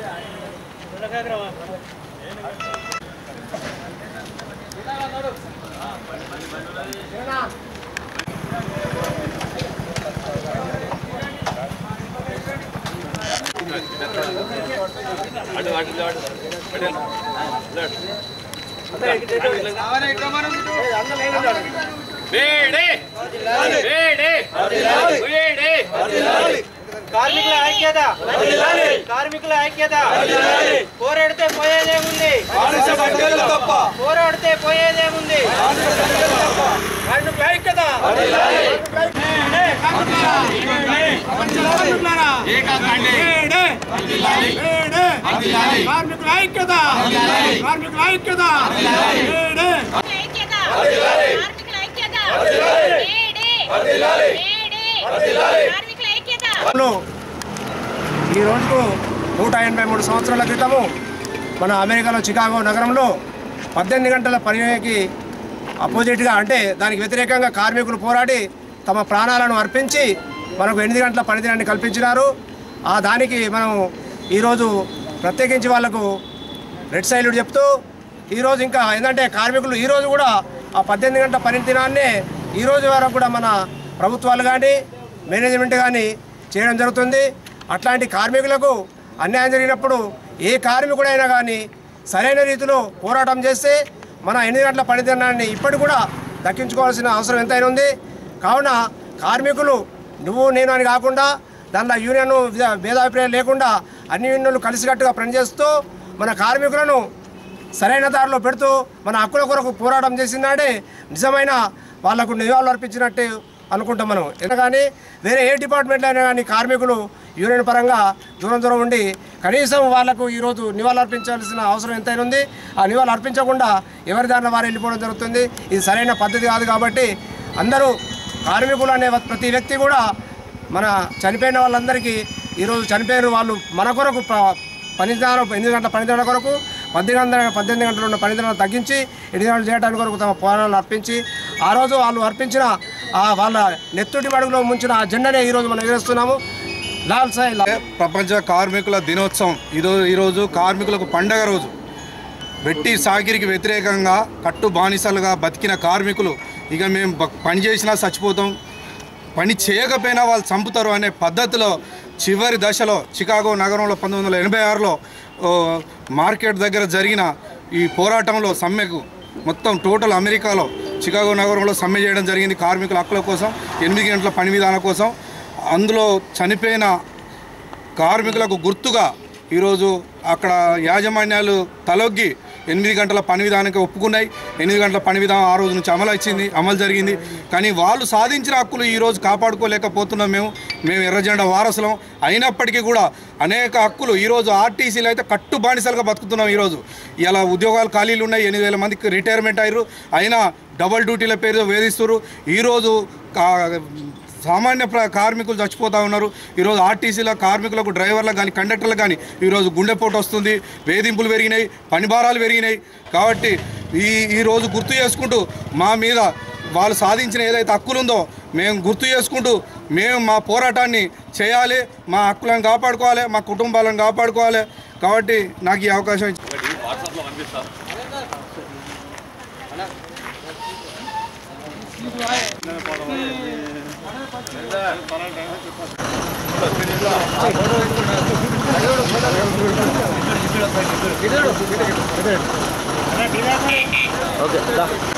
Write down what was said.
వేడే వేడే వేడే కార్మికుల ఐక్యత కార్మికుల ఐక్యత పోరాడితే పోయేదేముంది పోరాడితే పోయేదేముంది కార్మికుల ఐక్యత కార్మికుల ఐక్యత కార్మికుల ఐక్యత ఐక్యత కార్మికుల ఐక్యత వేడే వేడే కార్మికుల ఐక్యత లో ఈ రోజుకు నూట ఎనభై మూడు సంవత్సరాల క్రితము మన అమెరికాలో చికాగో నగరంలో పద్దెనిమిది గంటల పనికి అపోజిట్గా అంటే దానికి వ్యతిరేకంగా కార్మికులు పోరాడి తమ ప్రాణాలను అర్పించి మనకు ఎనిమిది గంటల పనిదినాన్ని కల్పించినారు ఆ దానికి మనం ఈరోజు ప్రత్యేకించి వాళ్ళకు రెడ్ సైల్యూట్ చెప్తూ ఈరోజు ఇంకా ఏంటంటే కార్మికులు ఈరోజు కూడా ఆ పద్దెనిమిది గంటల పని దినాన్నే ఈ రోజు వరకు కూడా మన ప్రభుత్వాలు కానీ మేనేజ్మెంట్ కానీ చేయడం జరుగుతుంది అట్లాంటి కార్మికులకు అన్యాయం జరిగినప్పుడు ఏ కార్మికుడైనా కానీ సరైన రీతిలో పోరాటం చేస్తే మన ఎనిమిది గంటల పని దినాన్ని ఇప్పటికి కూడా దక్కించుకోవాల్సిన అవసరం ఎంతైనా ఉంది కావున కార్మికులు నువ్వు నేను అని కాకుండా దాంట్లో యూనియన్ భేదాభిప్రాయం లేకుండా అన్ని యూనియన్లు కలిసికట్టుగా పనిచేస్తూ మన కార్మికులను సరైన దారిలో పెడుతూ మన హక్కుల కొరకు పోరాటం చేసినాడే నిజమైన వాళ్లకు నివాళులు అర్పించినట్టు అనుకుంటాం మనం ఎందుకని వేరే ఏ డిపార్ట్మెంట్లో అయినా కానీ కార్మికులు యూనియన్ పరంగా దూరం దూరం ఉండి కనీసం వాళ్లకు ఈరోజు నివాళులు అర్పించాల్సిన అవసరం ఎంతైనా ఉంది ఆ నివాళులు అర్పించకుండా ఎవరి దారిలో వారు వెళ్ళిపోవడం జరుగుతుంది ఇది సరైన పద్ధతి కాదు కాబట్టి అందరూ కార్మికులు అనే ప్రతి వ్యక్తి కూడా మన చనిపోయిన వాళ్ళందరికీ ఈరోజు చనిపోయిన వాళ్ళు మన కొరకు ప- పనిదినాలు ఎనిమిది గంటల పనిదినాల కొరకు పద్దెనిమిది గంటల పద్దెనిమిది గంటలు ఉన్న పనిదినాలు తగ్గించి ఎనిమిది గంటలు చేయడానికి కొరకు తమ పోరాటాలు అర్పించి ఆ రోజు వాళ్ళు అర్పించిన ఆ వాళ్ళ నెత్తుటి మడుగులో ముంచిన ఆ జెండానే ఈరోజు మనం ఎదురుస్తున్నాము లాల్ సాయి లాల్ ప్రపంచ కార్మికుల దినోత్సవం ఇదో ఈరోజు కార్మికులకు పండగ రోజు వెట్టి సాకిరికి వ్యతిరేకంగా కట్టు బానిసలుగా బతికిన కార్మికులు ఇక మేము బ- పని చేసినా చచ్చిపోతాం పని చేయకపోయినా వాళ్ళు చంపుతారు అనే పద్ధతిలో చివరి దశలో చికాగో నగరంలో పంతొమ్మిది వందల ఎనభై ఆరులో ఓ, మార్కెట్ దగ్గర జరిగిన ఈ పోరాటంలో సమ్మెకు మొత్తం టోటల్ అమెరికాలో చికాగో నగరంలో సమ్మె చేయడం జరిగింది కార్మికుల హక్కుల కోసం ఎనిమిది గంటల పని విధానం కోసం అందులో చనిపోయిన కార్మికులకు గుర్తుగా ఈరోజు అక్కడ యాజమాన్యాలు తలొగ్గి ఎనిమిది గంటల పని విధానానికి ఒప్పుకున్నాయి ఎనిమిది గంటల పని విధానం ఆ రోజు నుంచి అమలు వచ్చింది అమలు జరిగింది కానీ వాళ్ళు సాధించిన హక్కులు ఈరోజు కాపాడుకోలేకపోతున్నాం మేము మేము ఎర్రజెండా వారసులం అయినప్పటికీ కూడా అనేక హక్కులు ఈరోజు ఆర్టీసీలు అయితే కట్టు బానిసలుగా బతుకుతున్నాం ఈరోజు ఇలా ఉద్యోగాలు ఖాళీలు ఉన్నాయి ఎనిమిది వేల మందికి రిటైర్మెంట్ అయ్యారు అయినా డబల్ డ్యూటీల పేరుతో వేధిస్తున్నారు ఈరోజు కా- సామాన్య ప్ర కార్మికులు చచ్చిపోతూ ఉన్నారు ఈరోజు ఆర్టీసీల కార్మికులకు డ్రైవర్లకు కానీ కండక్టర్లకు కానీ ఈరోజు గుండెపోటు వస్తుంది వేధింపులు పెరిగినాయి పని భారాలు పెరిగినాయి కాబట్టి ఈ ఈరోజు గుర్తు చేసుకుంటూ మా మీద వాళ్ళు సాధించిన ఏదైతే హక్కులు ఉందో మేము గుర్తు చేసుకుంటూ మేము మా పోరాటాన్ని చేయాలి మా హక్కులను కాపాడుకోవాలి మా కుటుంబాలను కాపాడుకోవాలి కాబట్టి నాకు ఈ అవకాశం ఇచ్చి ఓకే